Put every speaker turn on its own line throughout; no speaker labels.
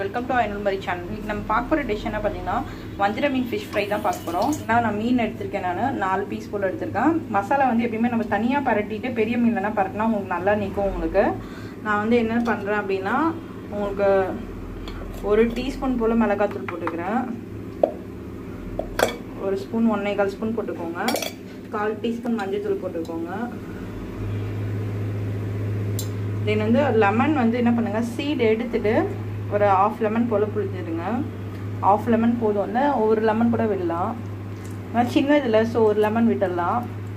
welcome to ஐநூறு மாதிரி channel இன்னைக்கு நம்ம பார்க்க போகிற டிஷ் என்ன பார்த்தீங்கன்னா வஞ்சிர மீன் ஃபிஷ் ஃப்ரை தான் பார்க்க போகிறோம் நான் நான் மீன் எடுத்திருக்கேன் நான் நாலு பீஸ் போல் எடுத்திருக்கேன் மசாலா வந்து எப்பயுமே நம்ம தனியாக பரட்டிட்டு பெரிய மீன்லனா பரட்டினா உங்களுக்கு நல்லா நிற்கும் உங்களுக்கு நான் வந்து என்ன பண்ணுறேன் அப்படின்னா உங்களுக்கு ஒரு டீஸ்பூன் போல் மிளகாத்தூள் போட்டுக்கிறேன் ஒரு ஸ்பூன் ஒன்றே கால் ஸ்பூன் போட்டுக்கோங்க கால் டீஸ்பூன் மஞ்சள் தூள் போட்டுக்கோங்க தென் வந்து லெமன் வந்து என்ன பண்ணுங்கள் சீட் எடுத்துட்டு ஒரு ஆஃப் லெமன் போல் புளிஞ்சிடுங்க ஆஃப் லெமன் போதும் இல்லை ஒரு லெமன் கூட விடலாம் நான் சின்ன இதில் ஸோ ஒரு லெமன் விட்டுடலாம்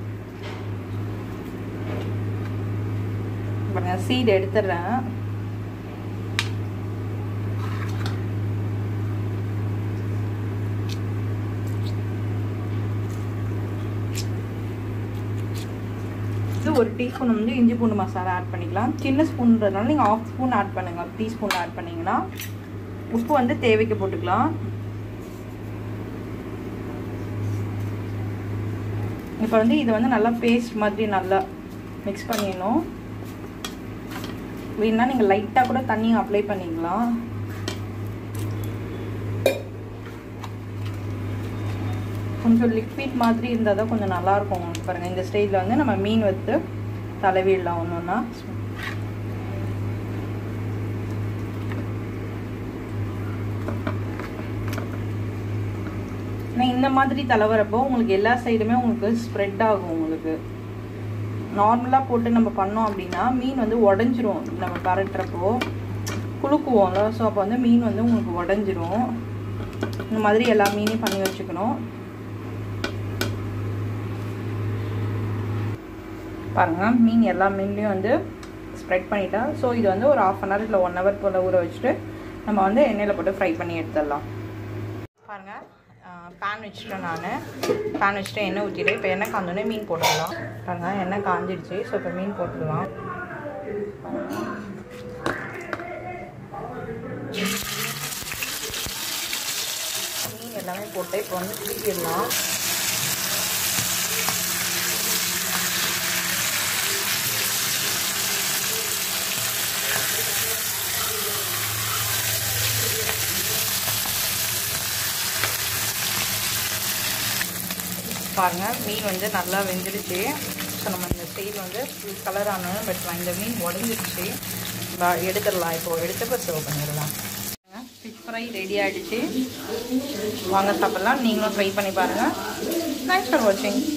பாருங்க சீட் எடுத்துடுறேன் இது ஒரு டீஸ்பூன் வந்து இஞ்சி பூண்டு மசாலா ஆட் பண்ணிக்கலாம் சின்ன ஸ்பூன்றதுனால நீங்கள் ஆஃப் ஸ்பூன் ஆட் பண்ணுங்கள் டீஸ்பூன் ஆட் பண்ணிங்கன்னா உப்பு வந்து தேவைக்கு போட்டுக்கலாம் இப்போ வந்து இதை வந்து நல்லா பேஸ்ட் மாதிரி நல்லா மிக்ஸ் பண்ணிடணும் வேணுன்னா நீங்கள் லைட்டாக கூட தண்ணி அப்ளை பண்ணிக்கலாம் கொஞ்சம் லிக்விட் மாதிரி இருந்தால் தான் கொஞ்சம் நல்லாயிருக்கும் உங்களுக்கு பாருங்கள் இந்த ஸ்டேஜில் வந்து நம்ம மீன் வந்து தடவிடலாம் ஒன்று ஒன்றா ஆனால் இந்த மாதிரி தலவரப்போ உங்களுக்கு எல்லா சைடுமே உங்களுக்கு ஸ்ப்ரெட் ஆகும் உங்களுக்கு நார்மலாக போட்டு நம்ம பண்ணோம் அப்படின்னா மீன் வந்து உடஞ்சிரும் நம்ம பரட்டுறப்போ குலுக்குவோம்ல ஸோ அப்போ வந்து மீன் வந்து உங்களுக்கு உடஞ்சிரும் இந்த மாதிரி எல்லா மீனையும் பண்ணி வச்சுக்கணும் பாருங்கள் மீன் எல்லா மீன்லேயும் வந்து ஸ்ப்ரெட் பண்ணிட்டேன் ஸோ இது வந்து ஒரு ஆஃப் அன் ஹவர் இல்லை ஒன் ஹவர் போல் ஊற வச்சுட்டு நம்ம வந்து எண்ணெயில் போட்டு ஃப்ரை பண்ணி எடுத்துடலாம் பாருங்கள் பேன் வச்சுட்டேன் நான் பேன் வச்சுட்டு எண்ணெய் ஊற்றிட்டு இப்போ எண்ணெய் காஞ்சோடனே மீன் போட்டுடலாம் பாருங்கள் எண்ணெய் காஞ்சிடுச்சு ஸோ இப்போ மீன் போட்டுடலாம் மீன் எல்லாமே போட்டு இப்போ வந்து திருப்பிடலாம் பாருங்கள் மீன் வந்து நல்லா வெந்துடுச்சு ஸோ நம்ம இந்த ஸ்டேஜ் வந்து ஃபுல் கலர் ஆனாலும் வெட்டலாம் இந்த மீன் உடஞ்சிடுச்சு எடுத்துடலாம் இப்போது எடுத்தப்போ சர்வ் பண்ணிடலாம் ஃபிஷ் ஃப்ரை ரெடி ஆகிடுச்சு வாங்க சாப்பிட்லாம் நீங்களும் ட்ரை பண்ணி பாருங்கள் தேங்க்ஸ் ஃபார் வாட்சிங்